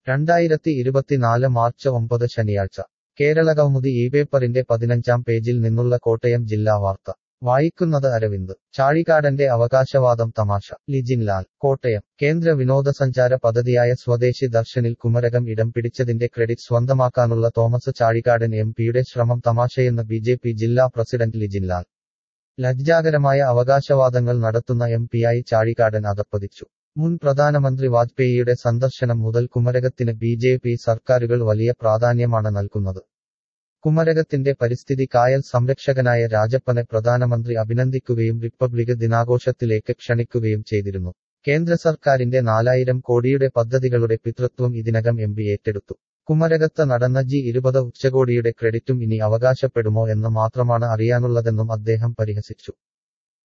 രണ്ടായിരത്തി ഇരുപത്തിനാല് മാർച്ച് ഒമ്പത് ശനിയാഴ്ച കേരളകൗമുദി ഈ പേപ്പറിന്റെ പതിനഞ്ചാം പേജിൽ നിന്നുള്ള കോട്ടയം ജില്ലാ വാർത്ത വായിക്കുന്നത് അരവിന്ദ് ചാഴികാടന്റെ അവകാശവാദം തമാശ ലിജിൻ ലാൽ കോട്ടയം കേന്ദ്ര വിനോദസഞ്ചാര പദ്ധതിയായ സ്വദേശി ദർശനിൽ കുമരകം ഇടം പിടിച്ചതിന്റെ ക്രെഡിറ്റ് സ്വന്തമാക്കാനുള്ള തോമസ് ചാഴികാടൻ എം പിയുടെ ശ്രമം തമാശയെന്ന് ബി ജെ പി ജില്ലാ പ്രസിഡന്റ് ലിജിൻ ലാൽ ലജ്ജാകരമായ അവകാശവാദങ്ങൾ നടത്തുന്ന എം പിയായി ചാഴികാടൻ അധപ്പതിച്ചു മുൻ പ്രധാനമന്ത്രി വാജ്പേയിയുടെ സന്ദർശനം മുതൽ കുമരകത്തിന് ബി ജെ പി സർക്കാരുകൾ വലിയ പ്രാധാന്യമാണ് നൽകുന്നത് കുമരകത്തിന്റെ പരിസ്ഥിതി കായൽ സംരക്ഷകനായ രാജപ്പനെ പ്രധാനമന്ത്രി അഭിനന്ദിക്കുകയും റിപ്പബ്ലിക് ദിനാഘോഷത്തിലേക്ക് ക്ഷണിക്കുകയും ചെയ്തിരുന്നു കേന്ദ്ര സർക്കാരിന്റെ നാലായിരം കോടിയുടെ പദ്ധതികളുടെ പിതൃത്വം ഇതിനകം എം പി ഏറ്റെടുത്തു കുമരകത്ത് നടന്ന ജി ഇരുപത് ഉച്ചകോടിയുടെ ക്രെഡിറ്റും ഇനി അവകാശപ്പെടുമോ എന്ന് മാത്രമാണ് അറിയാനുള്ളതെന്നും അദ്ദേഹം പരിഹസിച്ചു